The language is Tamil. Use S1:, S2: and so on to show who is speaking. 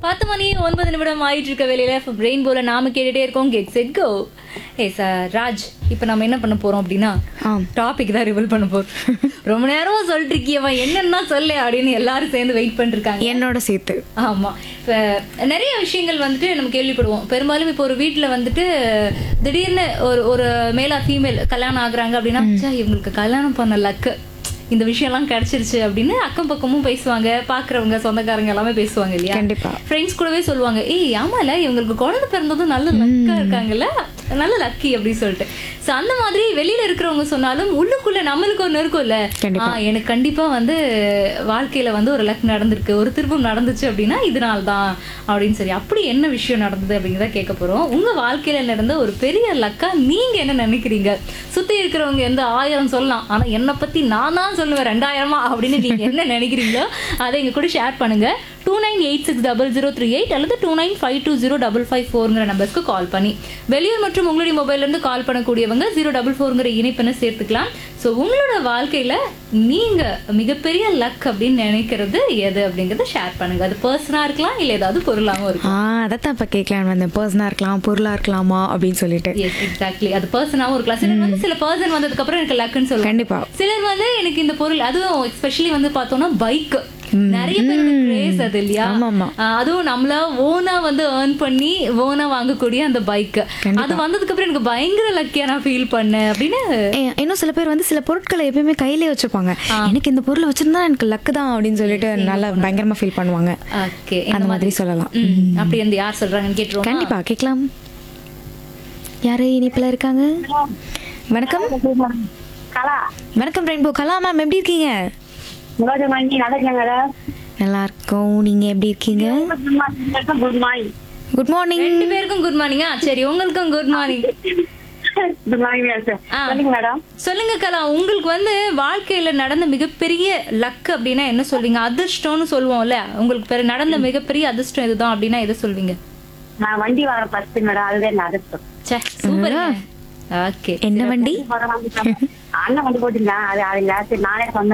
S1: பத்து மணி ஒன்பது நிமிடம் ஆயிட்டு இருக்க வேலையில பிரெயின் போல நாம கேட்டுட்டே இருக்கோம் கெட் செட் கோ ஏ சார் ராஜ் இப்போ நம்ம என்ன பண்ண போறோம் அப்படின்னா
S2: ஆம்.
S1: டாபிக் தான் ரிவல் பண்ண போறோம் ரொம்ப நேரமா சொல்லிட்டு இருக்கியவா என்னன்னா சொல்லு அப்படின்னு எல்லாரும் சேர்ந்து வெயிட் பண்ணிருக்காங்க
S2: என்னோட சேர்த்து
S1: ஆமா இப்ப நிறைய விஷயங்கள் வந்துட்டு நம்ம கேள்விப்படுவோம் பெரும்பாலும் இப்போ ஒரு வீட்ல வந்துட்டு திடீர்னு ஒரு ஒரு மேலா ஃபீமேல் கல்யாணம் ஆகுறாங்க அப்படின்னா ச்சே, இவங்களுக்கு கல்யாணம் பண்ண லக்கு இந்த விஷயம்லாம் கிடைச்சிருச்சு அப்படின்னு அக்கம் பக்கமும் பேசுவாங்க பாக்குறவங்க சொந்தக்காரங்க எல்லாமே பேசுவாங்க இல்லையா
S2: கண்டிப்பா
S1: ஃப்ரெண்ட்ஸ் கூடவே சொல்லுவாங்க ஏய் ஆமால இவங்களுக்கு குழந்தை பிறந்ததும் நல்ல லக்கா இருக்காங்கல்ல நல்ல லக்கி அப்படின்னு சொல்லிட்டு சோ அந்த மாதிரி வெளியில இருக்கிறவங்க சொன்னாலும் உள்ளுக்குள்ள நம்மளுக்கு ஒண்ணு இருக்கும்ல
S2: கண்டிப்பா.
S1: ஆ, எனக்கு கண்டிப்பா வந்து வாழ்க்கையில வந்து ஒரு லக் நடந்திருக்கு ஒரு திருப்பம் நடந்துச்சு அப்படின்னா இதனால தான் அப்படின்னு சரி அப்படி என்ன விஷயம் நடந்தது அப்படிங்கிறத கேட்க போறோம் உங்க வாழ்க்கையில நடந்த ஒரு பெரிய லக்கா நீங்க என்ன நினைக்கிறீங்க சுத்தி இருக்கிறவங்க எந்த ஆயிரம் சொல்லலாம் ஆனா என்னை பத்தி நான் தான் சொல்லுவேன் ரெண்டாயிரமா அப்படின்னு நீங்க என்ன நினைக்கிறீங்களோ அதை எங்க கூட ஷேர் பண்ணுங்க two nine eight six double zero three eight அல்லது two nine five two zero double five ஃபோருங்கிற நம்பர்ஸ்க்கு கால் பண்ணி வெளியூர் மற்றும் உங்களுடைய மொபைல்ல இருந்து கால் பண்ணக்கூடியவங்க ஜீரோ டபுள் ஃபோருங்கிற இணைப்பெண்ணை சேர்த்துக்கலாம் ஸோ உங்களோட வாழ்க்கையில நீங்க மிகப்பெரிய லக் அப்படின்னு நினைக்கிறது எது அப்படிங்கறத ஷேர் பண்ணுங்க அது பர்சனா இருக்கலாம் இல்ல ஏதாவது பொருளாகவும் இருக்கும்
S2: ஆ அதைத்தான் இப்போ கேட்கலான்னு வந்தேன் பர்சனாக இருக்கலாம் பொருளாக இருக்கலாமா அப்படின்னு சொல்லிட்டு
S1: எஸ் எக்ஸாக்ட்லி அது பர்சனாவும் இருக்கலாம் சிலர் வந்து சில பர்சன் வந்ததுக்கு அப்புறம் எனக்கு லக்குன்னு சொல்லுவாங்க
S2: கண்டிப்பா
S1: சிலர் வந்து எனக்கு இந்த பொருள் அதுவும் எஸ்பெஷலி வந்து பார்த்தோம்னா பைக் நிறைய பேரோட கிரேஸ் அது இல்லையா
S2: ஆமா, ஆமா.
S1: ஆஹ் அதுவும் நம்மள ஓனா வந்து ஏர்ன் பண்ணி ஓனா வாங்கக்கூடிய அந்த பைக் அது வந்ததுக்கு அப்புறம் எனக்கு பயங்கர லக்கியா நான் ஃபீல் பண்ணேன் அப்படின்னு
S2: ஏ, இன்னும் சில பேர் வந்து சில பொருட்களை எப்பயுமே கையிலே வச்சிருப்பாங்க எனக்கு இந்த பொருளை வச்சிருந்தா எனக்கு லக்கு தான் அப்படின்னு சொல்லிட்டு நல்லா பயங்கரமா ஃபீல் பண்ணுவாங்க
S1: ஓகே
S2: அந்த மாதிரி சொல்லலாம்
S1: ம், அப்படி அந்த யார் சொல்றாங்கன்னு கேட்டுருவோம்
S2: கண்டிப்பா கேட்கலாம் யாரு இனிப்புல இருக்காங்க வணக்கம்
S3: கலா
S2: வணக்கம் ரெயின்போ கலா மேம் எப்படி இருக்கீங்க
S3: உங்களோட மணி நல்லா இருக்காங்க
S2: நல்லா இருக்கோம் நீங்க எப்படி இருக்கீங்க
S3: குட் மார்னிங்
S2: குட் மார்னிங்
S1: ரெண்டு பேருக்கும் குட் மார்னிங்கா சரி உங்களுக்கும் good morning
S3: good morning sir
S1: ஆ.
S3: சொல்லுங்க மேடம்
S1: சொல்லுங்க கலா உங்களுக்கு வந்து வாழ்க்கையில நடந்த மிகப்பெரிய லக் அப்படின்னா என்ன சொல்வீங்க அதிர்ஷ்டம்னு சொல்லுவோம்ல உங்களுக்கு பெரு- நடந்த மிகப்பெரிய அதிர்ஷ்டம் இதுதான் அப்படின்னா எதை சொல்வீங்க
S3: நான் வண்டி வாங்க ஃபர்ஸ்ட் மேடம் அதுதான் நான் அதிர்ஷ்டம்
S1: ச்சே சூப்பர் ஓகே
S2: என்ன வண்டி
S3: அண்ணன் வண்டி போட்டுருந்தேன் அது அது இல்ல சரி நானே சொந்தம்